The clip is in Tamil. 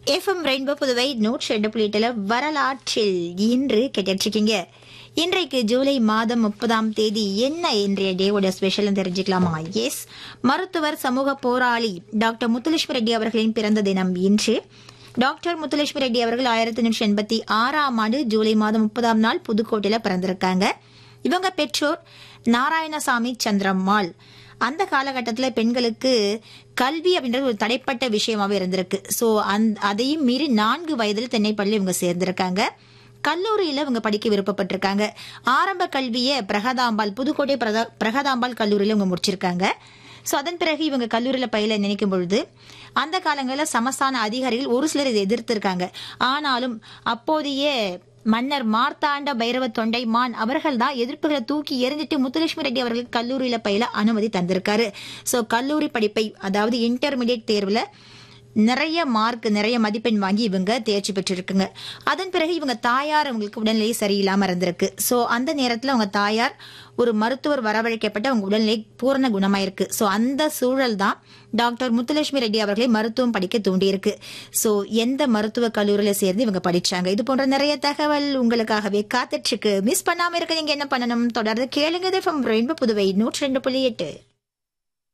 எஃப்எம் ரெயின்போ புதுவை நூற்றி ரெண்டு புள்ளிட்டுல வரலாற்றில் இன்று கேட்டுருக்கீங்க இன்றைக்கு ஜூலை மாதம் முப்பதாம் தேதி என்ன இன்றைய டேவோட ஸ்பெஷல் தெரிஞ்சுக்கலாமா எஸ் மருத்துவர் சமூக போராளி டாக்டர் முத்துலட்சுமி ரெட்டி அவர்களின் பிறந்த தினம் இன்று டாக்டர் முத்துலட்சுமி ரெட்டி அவர்கள் ஆயிரத்தி தொண்ணூற்றி எண்பத்தி ஆறாம் ஆண்டு ஜூலை மாதம் முப்பதாம் நாள் புதுக்கோட்டையில பிறந்திருக்காங்க இவங்க பெற்றோர் நாராயணசாமி சந்திரம்மாள் அந்த காலகட்டத்தில் பெண்களுக்கு கல்வி அப்படின்றது ஒரு தடைப்பட்ட விஷயமாவே இருந்திருக்கு ஸோ அந் அதையும் மீறி நான்கு வயதில் தென்னைப்பள்ளி இவங்க சேர்ந்திருக்காங்க கல்லூரியில இவங்க படிக்க விருப்பப்பட்டிருக்காங்க ஆரம்ப கல்வியை பிரகதாம்பாள் புதுக்கோட்டை பிரதா- பிரகதாம்பாள் கல்லூரியில இவங்க முடிச்சிருக்காங்க ஸோ அதன் பிறகு இவங்க கல்லூரியில் பயில நினைக்கும் பொழுது அந்த காலங்களில் சமஸ்தான அதிகாரிகள் ஒரு சிலர் இதை எதிர்த்திருக்காங்க ஆனாலும் அப்போதைய மன்னர் மார்த்தாண்ட பைரவ தொண்டைமான் அவர்கள் தான் எதிர்ப்புகளை தூக்கி எறிஞ்சிட்டு முத்துலட்சுமி ரெட்டி அவர்களுக்கு கல்லூரியில பயில அனுமதி தந்திருக்காரு ஸோ கல்லூரி படிப்பை அதாவது இன்டர்மீடியட் தேர்வுல நிறைய மார்க் நிறைய மதிப்பெண் வாங்கி இவங்க தேர்ச்சி பெற்றிருக்குங்க அதன் பிறகு இவங்க தாயார் அவங்களுக்கு உடல்நிலை சரியில்லாம இருந்திருக்கு ஸோ அந்த நேரத்தில் அவங்க தாயார் ஒரு மருத்துவர் வரவழைக்கப்பட்டு அவங்க உடல்நிலை பூரண குணமாயிருக்கு ஸோ அந்த சூழல் தான் டாக்டர் முத்துலட்சுமி ரெட்டி அவர்களை மருத்துவம் படிக்க தூண்டியிருக்கு ஸோ எந்த மருத்துவ கல்லூரியில சேர்ந்து இவங்க படிச்சாங்க இது போன்ற நிறைய தகவல் உங்களுக்காகவே காத்துட்டு இருக்கு மிஸ் பண்ணாம இருக்க நீங்க என்ன பண்ணணும் தொடர்ந்து கேளுங்க இது from ரெயின்போ புதுவை நூற்றி ரெண்டு புள்ளி எட்டு